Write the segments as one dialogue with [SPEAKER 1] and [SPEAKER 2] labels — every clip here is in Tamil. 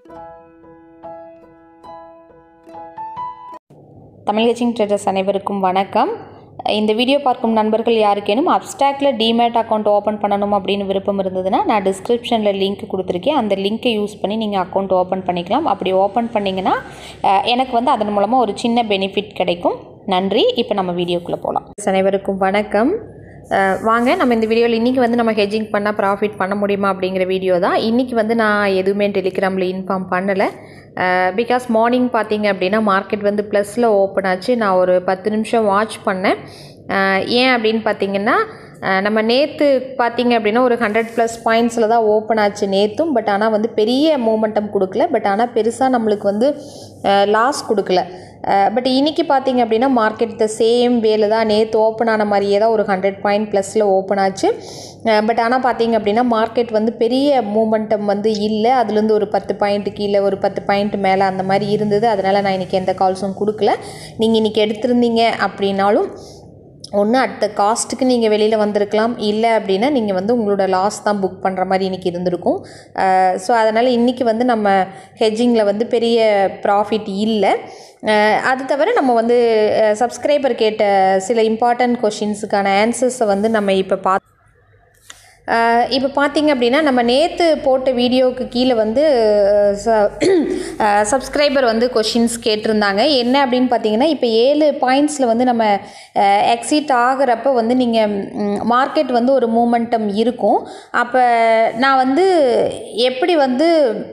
[SPEAKER 1] தமிழ் ஹெச்சிங் ட்ரேடர்ஸ் அனைவருக்கும் வணக்கம் இந்த வீடியோ பார்க்கும் நண்பர்கள் யாருக்கேனும் அப்டாக்டில் டிமேட் அக்கௌண்ட் ஓப்பன் பண்ணணும் அப்படின்னு விருப்பம் இருந்ததுன்னா நான் டிஸ்கிரிப்ஷனில் லிங்க் கொடுத்துருக்கேன் அந்த லிங்க்கை யூஸ் பண்ணி நீங்கள் அக்கௌண்ட் ஓப்பன் பண்ணிக்கலாம் அப்படி ஓப்பன் பண்ணிங்கன்னா அஹ், எனக்கு வந்து அதன் மூலமாக ஒரு சின்ன பெனிஃபிட் கிடைக்கும் நன்றி இப்போ நம்ம வீடியோக்குள்ளே போகலாம் அனைவருக்கும் வணக்கம் அஹ், வாங்க நம்ம இந்த வீடியோவில் இன்றைக்கி வந்து நம்ம ஹெஜிங் பண்ணால் ப்ராஃபிட் பண்ண முடியுமா அப்படிங்கிற வீடியோ தான் இன்றைக்கி வந்து நான் எதுவுமே டெலிகிராமில் இன்ஃபார்ம் பண்ணலை பிகாஸ் மார்னிங் பார்த்தீங்க அப்படின்னா மார்க்கெட் வந்து ப்ளஸில் ஓப்பன் ஆச்சு நான் ஒரு பத்து நிமிஷம் வாட்ச் பண்ணேன் அஹ், ஏன் அப்படின்னு பார்த்தீங்கன்னா அஹ், நம்ம நேற்று பார்த்தீங்க அப்படின்னா ஒரு ஹண்ட்ரட் ப்ளஸ் பாயிண்ட்ஸில் தான் ஓப்பன் ஆச்சு நேற்றும் பட் ஆனால் வந்து பெரிய மூமெண்டம் கொடுக்கல பட் ஆனால் பெருசாக நம்மளுக்கு வந்து லாஸ் கொடுக்கல பட் இன்னைக்கு பார்த்தீங்க அப்படின்னா மார்க்கெட் த சேம் வேல தான் நேற்று ஓப்பன் ஆன மாதிரியே தான் ஒரு ஹண்ட்ரட் பாயிண்ட் ப்ளஸில் ஓப்பன் ஆச்சு பட் ஆனால் பார்த்தீங்க அப்படின்னா மார்க்கெட் வந்து பெரிய மூமெண்டம் வந்து இல்லை அதுலேருந்து ஒரு பத்து பாயிண்ட் கீழே ஒரு பத்து பாயிண்ட் மேலே அந்த மாதிரி இருந்தது அதனால் நான் இன்றைக்கி எந்த கால்ஸும் கொடுக்கல நீங்கள் இன்றைக்கி எடுத்திருந்தீங்க அப்படின்னாலும் ஒன்று அடுத்த காஸ்ட்டுக்கு நீங்கள் வெளியில் வந்திருக்கலாம் இல்லை அப்படின்னா நீங்கள் வந்து உங்களோட லாஸ் தான் புக் பண்ணுற மாதிரி இன்றைக்கி இருந்திருக்கும் ஸோ அதனால் இன்றைக்கி வந்து நம்ம ஹெஜ்ஜிங்கில் வந்து பெரிய ப்ராஃபிட் இல்லை அஹ் அது தவிர நம்ம வந்து சப்ஸ்கிரைபர் கேட்ட சில இம்பார்ட்டன்ட் கொஷின்ஸுக்கான ஆன்சர்ஸை வந்து நம்ம இப்போ பார்த்து இப்போ பார்த்தீங்க அப்படின்னா நம்ம நேற்று போட்ட வீடியோவுக்கு கீழே வந்து சப்ஸ்கிரைபர் வந்து கொஷின்ஸ் கேட்டிருந்தாங்க என்ன அப்படின்னு பார்த்தீங்கன்னா இப்போ ஏழு பாயிண்ட்ஸில் வந்து நம்ம எக்ஸிட் ஆகிறப்ப வந்து நீங்கள் மார்க்கெட் வந்து ஒரு மூமெண்டம் இருக்கும் அப்போ நான் வந்து எப்படி வந்து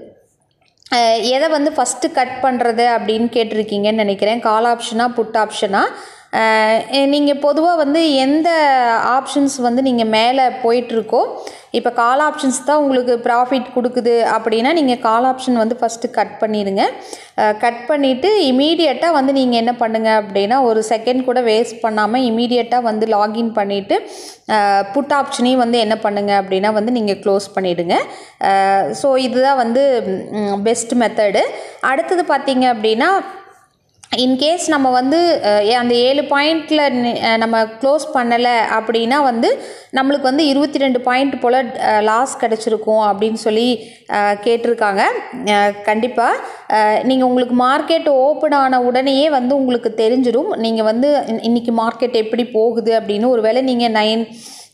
[SPEAKER 1] அஹ், எதை வந்து ஃபஸ்ட்டு கட் பண்ணுறது அப்படின்னு கேட்டிருக்கீங்கன்னு நினைக்கிறேன் கால் ஆப்ஷனா புட் ஆப்ஷனா நீங்கள் பொதுவாக வந்து எந்த ஆப்ஷன்ஸ் வந்து நீங்கள் மேலே போயிட்டுருக்கோ இப்போ கால் ஆப்ஷன்ஸ் தான் உங்களுக்கு ப்ராஃபிட் கொடுக்குது அப்படின்னா நீங்கள் கால் ஆப்ஷன் வந்து ஃபஸ்ட்டு கட் பண்ணிடுங்க கட் பண்ணிவிட்டு இமீடியட்டாக வந்து நீங்கள் என்ன பண்ணுங்கள் அப்படின்னா ஒரு செகண்ட் கூட வேஸ்ட் பண்ணாமல் இமீடியட்டாக வந்து லாகின் பண்ணிவிட்டு புட் ஆப்ஷனையும் வந்து என்ன பண்ணுங்கள் அப்படின்னா வந்து நீங்கள் க்ளோஸ் பண்ணிவிடுங்க ஸோ இதுதான் வந்து பெஸ்ட் மெத்தடு அடுத்தது பார்த்தீங்க அப்படின்னா இன்கேஸ் நம்ம வந்து அஹ், அந்த ஏழு பாயிண்டில் நம்ம க்ளோஸ் பண்ணலை அப்படின்னா வந்து நம்மளுக்கு வந்து இருபத்தி ரெண்டு பாயிண்ட் போல் லாஸ் கிடச்சிருக்கும் அப்படின்னு சொல்லி அஹ், கேட்டிருக்காங்க கண்டிப்பாக நீங்கள் உங்களுக்கு மார்க்கெட் ஓப்பன் ஆன உடனேயே வந்து உங்களுக்கு தெரிஞ்சிடும் நீங்கள் வந்து இன்- இன்னைக்கு மார்க்கெட் எப்படி போகுது அப்படின்னு ஒருவேளை நீங்கள் நைன்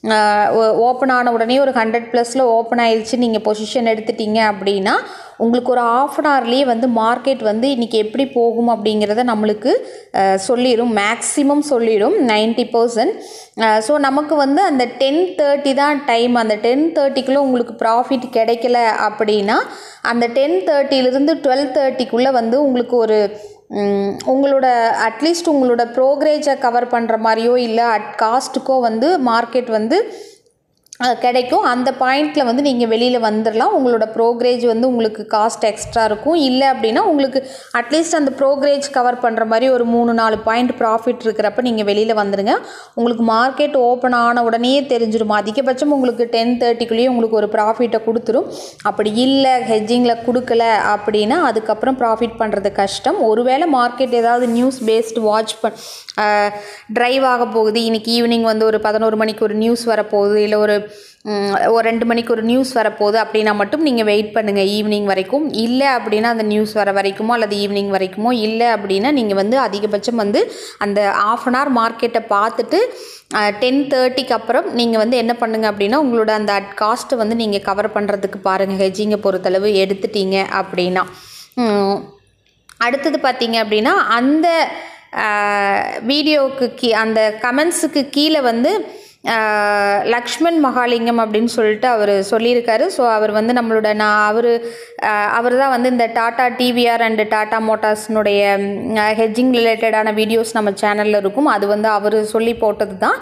[SPEAKER 1] ஓப்பன் ஆன உடனே ஒரு ஹண்ட்ரட் ப்ளஸில் ஓப்பன் ஆயிடுச்சு நீங்கள் பொசிஷன் எடுத்துட்டீங்க அப்படின்னா உங்களுக்கு ஒரு ஆஃப் அன் ஹவர்லேயே வந்து மார்க்கெட் வந்து இன்றைக்கி எப்படி போகும் அப்படிங்கிறத நம்மளுக்கு அஹ், சொல்லிடும் மேக்ஸிமம் சொல்லிடும் நைன்ட்டி பர்சன்ட் ஸோ நமக்கு வந்து அந்த டென் தேர்ட்டி தான் டைம் அந்த டென் தேர்ட்டிக்குள்ளே உங்களுக்கு ப்ராஃபிட் கிடைக்கல அப்படின்னா அந்த டென் தேர்ட்டிலிருந்து டுவெல் தேர்ட்டிக்குள்ளே வந்து உங்களுக்கு ஒரு ம், உங்களோட அட்லீஸ்ட் உங்களோட ப்ரோக்ரேஜை கவர் பண்ணுற மாதிரியோ இல்லை அட் காஸ்ட்டுக்கோ வந்து மார்க்கெட் வந்து அஹ், கிடைக்கும் அந்த பாயிண்டில் வந்து நீங்கள் வெளியில் வந்துடலாம் உங்களோட ப்ரோக்ரேஜ் வந்து உங்களுக்கு காஸ்ட் எக்ஸ்ட்ரா இருக்கும் இல்லை அப்படின்னா உங்களுக்கு அட்லீஸ்ட் அந்த ப்ரோக்ரேஜ் கவர் பண்ணுற மாதிரி ஒரு மூணு நாலு பாயிண்ட் ப்ராஃபிட் இருக்கிறப்ப நீங்கள் வெளியில் வந்துடுங்க உங்களுக்கு மார்க்கெட் ஓப்பன் ஆன உடனே தெரிஞ்சிடும் அதிகபட்சம் உங்களுக்கு டென் தேர்ட்டிக்குள்ளேயே உங்களுக்கு ஒரு ப்ராஃபிட்டை கொடுத்துரும் அப்படி இல்லை ஹெட்ஜிங்கில் கொடுக்கல அப்படின்னா அதுக்கப்புறம் ப்ராஃபிட் பண்ணுறது கஷ்டம் ஒருவேளை மார்க்கெட் ஏதாவது நியூஸ் பேஸ்டு வாட்ச் பண் ட்ரைவ் ஆக போகுது இன்னைக்கு ஈவினிங் வந்து ஒரு பதினோரு மணிக்கு ஒரு நியூஸ் வரப்போகுது இல்லை ஒரு ம், ஒரு ரெண்டு மணிக்கு ஒரு நியூஸ் வரப்போகுது அப்படின்னா மட்டும் நீங்கள் வெயிட் பண்ணுங்கள் ஈவினிங் வரைக்கும் இல்லை அப்படின்னா அந்த நியூஸ் வர வரைக்குமோ அல்லது ஈவினிங் வரைக்குமோ இல்லை அப்படின்னா நீங்கள் வந்து அதிகபட்சம் வந்து அந்த ஆஃப் அன் ஹவர் மார்க்கெட்டை பார்த்துட்டு டென் தேர்ட்டிக்கு அப்புறம் நீங்கள் வந்து என்ன பண்ணுங்க அப்படின்னா உங்களோட அந்த அட் காஸ்ட்டை வந்து நீங்கள் கவர் பண்ணுறதுக்கு பாருங்கள் ஹெஜிங்கை பொறுத்தளவு எடுத்துட்டீங்க அப்படின்னா ம், அடுத்தது பார்த்தீங்க அப்படின்னா அந்த வீடியோவுக்கு கீ அந்த கமெண்ட்ஸுக்கு கீழே வந்து ஆஹ், லக்ஷ்மண் மகாலிங்கம் அப்படின்னு சொல்லிட்டு அவர் சொல்லியிருக்காரு ஸோ அவர் வந்து நம்மளோட நான் அவர் அவர் தான் வந்து இந்த டாடா டிவிஆர் அண்டு டாடா மோட்டார்ஸ்னுடைய ஹெட்ஜிங் ரிலேட்டடான வீடியோஸ் நம்ம சேனலில் இருக்கும் அது வந்து அவர் சொல்லி போட்டது தான்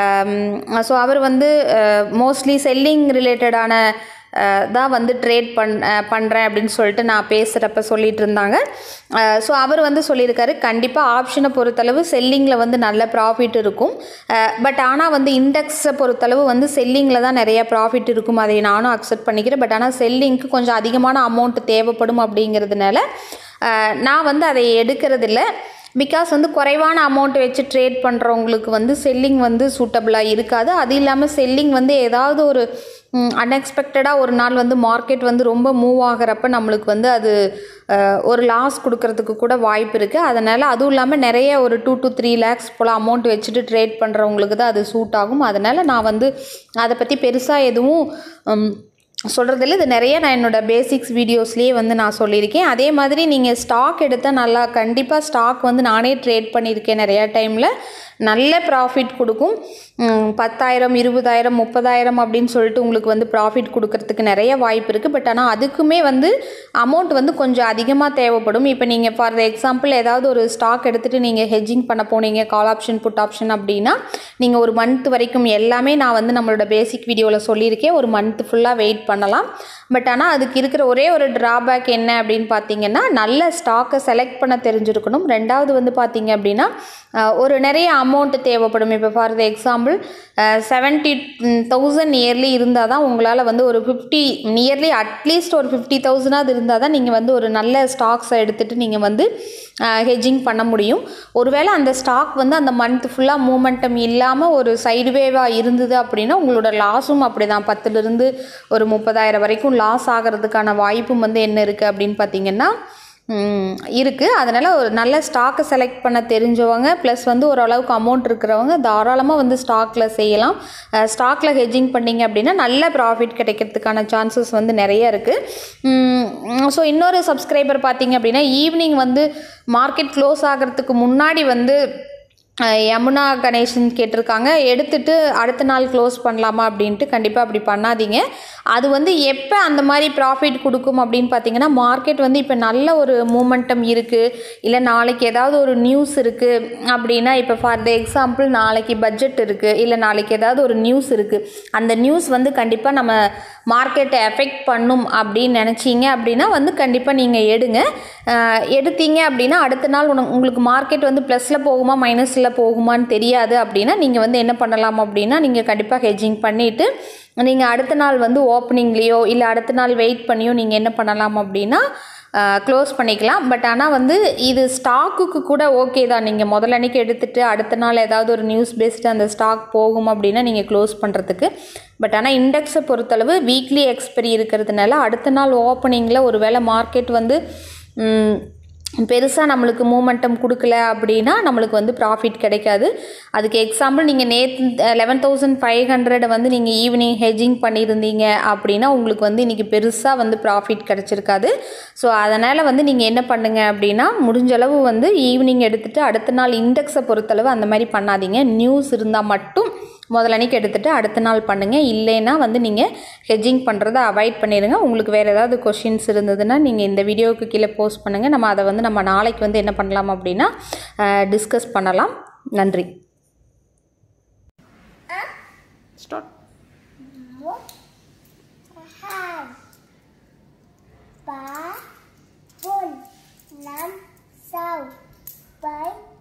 [SPEAKER 1] ஸோ அவர் வந்து மோஸ்ட்லி செல்லிங் ரிலேட்டடான தான் வந்து ட்ரேட் பண் பண்ணுறேன் அப்படின்னு சொல்லிட்டு நான் பேசுகிறப்ப சொல்லிட்டு இருந்தாங்க ஸோ அவர் வந்து சொல்லியிருக்காரு கண்டிப்பாக ஆப்ஷனை பொறுத்தளவு செல்லிங்கில் வந்து நல்ல ப்ராஃபிட் இருக்கும் பட் ஆனால் வந்து இண்டெக்ஸை பொறுத்தளவு வந்து செல்லிங்கில் தான் நிறைய ப்ராஃபிட் இருக்கும் அதை நானும் அக்செப்ட் பண்ணிக்கிறேன் பட் ஆனால் செல்லிங்க்கு கொஞ்சம் அதிகமான அமௌண்ட் தேவைப்படும் அப்படிங்கிறதுனால அஹ், நான் வந்து அதை எடுக்கிறதில்ல பிகாஸ் வந்து குறைவான அமௌண்ட் வச்சு ட்ரேட் பண்ணுறவங்களுக்கு வந்து செல்லிங் வந்து சூட்டபிளாக இருக்காது அது இல்லாமல் செல்லிங் வந்து ஏதாவது ஒரு அன்எக்ஸ்பெக்டடாக ஒரு நாள் வந்து மார்க்கெட் வந்து ரொம்ப மூவ் ஆகிறப்ப நம்மளுக்கு வந்து அது அஹ், ஒரு லாஸ் கொடுக்கறதுக்கு கூட வாய்ப்பு இருக்குது அதனால் அதுவும் இல்லாமல் நிறைய ஒரு டூ to த்ரீ லேக்ஸ் போல் அமௌண்ட் வச்சுட்டு ட்ரேட் பண்ணுறவங்களுக்கு தான் அது சூட் ஆகும் அதனால் நான் வந்து அதை பற்றி பெருசாக எதுவும் உம், சொல்கிறதில்ல இது நிறைய நான் என்னோடய பேசிக்ஸ் வீடியோஸ்லேயே வந்து நான் சொல்லியிருக்கேன் அதே மாதிரி நீங்கள் ஸ்டாக் எடுத்தால் நல்லா கண்டிப்பாக ஸ்டாக் வந்து நானே ட்ரேட் பண்ணியிருக்கேன் நிறையா டைமில் நல்ல ப்ராஃபிட் கொடுக்கும் உம், பத்தாயிரம் இருபதாயிரம் முப்பதாயிரம் அப்படின்னு சொல்லிட்டு உங்களுக்கு வந்து ப்ராஃபிட் கொடுக்கறதுக்கு நிறைய வாய்ப்பு இருக்குது பட் ஆனால் அதுக்குமே வந்து அமௌண்ட் வந்து கொஞ்சம் அதிகமாக தேவைப்படும் இப்போ நீங்கள் ஃபார் எக்ஸாம்பிள் ஏதாவது ஒரு ஸ்டாக் எடுத்துகிட்டு நீங்கள் ஹெட்ஜிங் பண்ண போனீங்க கால் ஆப்ஷன் புட் ஆப்ஷன் அப்படின்னா நீங்கள் ஒரு மந்த் வரைக்கும் எல்லாமே நான் வந்து நம்மளோட பேசிக் வீடியோவில் சொல்லியிருக்கேன் ஒரு மந்த் ஃபுல்லாக வெயிட் பண்ணலாம் பட் ஆனால் அதுக்கு இருக்கிற ஒரே ஒரு ட்ராபேக் என்ன அப்படின்னு பார்த்தீங்கன்னா நல்ல ஸ்டாக்கை செலக்ட் பண்ண தெரிஞ்சிருக்கணும் ரெண்டாவது வந்து பார்த்தீங்க அப்படின்னா அஹ், ஒரு நிறைய அமௌண்ட் தேவைப்படும் இப்போ for example seventy thousand nearly இருந்தால் தான் உங்களால் வந்து ஒரு ஃபிஃப்டி நியர்லி அட்லீஸ்ட் ஒரு ஃபிஃப்டி தௌசண்டாவது இருந்தால் தான் நீங்கள் வந்து ஒரு நல்ல ஸ்டாக்ஸை எடுத்துகிட்டு நீங்கள் வந்து ஹெஜிங் பண்ண முடியும் ஒருவேளை அந்த ஸ்டாக் வந்து அந்த மந்த் ஃபுல்லாக மூமெண்டம் இல்லாமல் ஒரு சைடுவேவாக இருந்தது அப்படின்னா உங்களோட லாஸும் அப்படி தான் பத்துலேருந்து ஒரு முப்பதாயிரம் வரைக்கும் லாஸ் ஆகிறதுக்கான வாய்ப்பும் வந்து என்ன இருக்குது அப்படின்னு பார்த்தீங்கன்னா இருக்குது அதனால் ஒரு நல்ல ஸ்டாக்கை செலக்ட் பண்ண தெரிஞ்சவங்க ப்ளஸ் வந்து ஓரளவுக்கு அமௌண்ட் இருக்கிறவங்க தாராளமாக வந்து ஸ்டாக்கில் செய்யலாம் ஸ்டாக்கில் ஹெஜிங் பண்ணிங்க அப்படின்னா நல்ல ப்ராஃபிட் கிடைக்கிறதுக்கான சான்சஸ் வந்து நிறைய இருக்குது ஸோ இன்னொரு சப்ஸ்கிரைபர் பார்த்தீங்க அப்படின்னா ஈவினிங் வந்து மார்க்கெட் க்ளோஸ் ஆகிறதுக்கு முன்னாடி வந்து அஹ் யமுனா கணேசன் கேட்டிருக்காங்க எடுத்துட்டு அடுத்த நாள் க்ளோஸ் பண்ணலாமா அப்படின்ட்டு கண்டிப்பாக அப்படி பண்ணாதீங்க அது வந்து எப்போ அந்த மாதிரி ப்ராஃபிட் கொடுக்கும் அப்படின்னு பார்த்தீங்கன்னா மார்க்கெட் வந்து இப்போ நல்ல ஒரு மூமெண்டம் இருக்குது இல்லை நாளைக்கு ஏதாவது ஒரு நியூஸ் இருக்குது அப்படின்னா இப்போ ஃபார் த எக்ஸாம்பிள் நாளைக்கு பட்ஜெட் இருக்குது இல்லை நாளைக்கு ஏதாவது ஒரு நியூஸ் இருக்குது அந்த நியூஸ் வந்து கண்டிப்பாக நம்ம மார்க்கெட்டை எஃபெக்ட் பண்ணும் அப்படின்னு நினச்சிங்க அப்படின்னா வந்து கண்டிப்பாக நீங்கள் எடுங்க அஹ் எடுத்தீங்க அப்படின்னா அடுத்த நாள் உனக்கு உங்களுக்கு மார்க்கெட் வந்து ப்ளஸில் போகுமா மைனஸில் போகுமான்னு தெரியாது அப்படின்னா நீங்கள் வந்து என்ன பண்ணலாம் அப்படின்னா நீங்கள் கண்டிப்பாக ஹெஜிங் பண்ணிவிட்டு நீங்கள் அடுத்த நாள் வந்து ஓப்பனிங்லேயோ இல்லை அடுத்த நாள் வெயிட் பண்ணியோ நீங்கள் என்ன பண்ணலாம் அப்படின்னா க்ளோஸ் பண்ணிக்கலாம் பட் ஆனால் வந்து இது ஸ்டாக்குக்கு கூட ஓகே தான் நீங்கள் முதல் அன்னைக்கு எடுத்துகிட்டு அடுத்த நாள் ஏதாவது ஒரு நியூஸ் பேஸ்டு அந்த ஸ்டாக் போகும் அப்படின்னா நீங்கள் க்ளோஸ் பண்ணுறதுக்கு பட் ஆனால் இண்டெக்ஸை பொறுத்தளவு வீக்லி எக்ஸ்பெரி இருக்கிறதுனால அடுத்த நாள் ஓப்பனிங்கில் ஒரு வேளை மார்க்கெட் வந்து ம், பெருசாக நம்மளுக்கு மூமெண்டம் கொடுக்கல அப்படின்னா நம்மளுக்கு வந்து ப்ராஃபிட் கிடைக்காது அதுக்கு எக்ஸாம்பிள் நீங்கள் நேற்று லெவன் தௌசண்ட் ஃபைவ் ஹண்ட்ரட் வந்து நீங்கள் ஈவினிங் ஹெஜிங் பண்ணியிருந்தீங்க அப்படின்னா உங்களுக்கு வந்து இன்றைக்கி பெருசாக வந்து ப்ராஃபிட் கிடச்சிருக்காது ஸோ அதனால் வந்து நீங்கள் என்ன பண்ணுங்க அப்படின்னா முடிஞ்ச அளவு வந்து ஈவினிங் எடுத்துகிட்டு அடுத்த நாள் இண்டெக்ஸை பொறுத்தளவு அந்த மாதிரி பண்ணாதீங்க நியூஸ் இருந்தால் மட்டும் முதல் அன்னைக்கு எடுத்துகிட்டு அடுத்த நாள் பண்ணுங்கள் இல்லைன்னா வந்து நீங்கள் ஹெஜிங் பண்ணுறத அவாய்ட் பண்ணிடுங்க உங்களுக்கு வேறு ஏதாவது கொஷின்ஸ் இருந்ததுன்னா நீங்கள் இந்த வீடியோவுக்கு கீழே போஸ்ட் பண்ணுங்கள் நம்ம அதை வந்து நம்ம நாளைக்கு வந்து என்ன பண்ணலாம் அப்படின்னா டிஸ்கஸ் பண்ணலாம் நன்றி start
[SPEAKER 2] hand ba bun nam sau bảy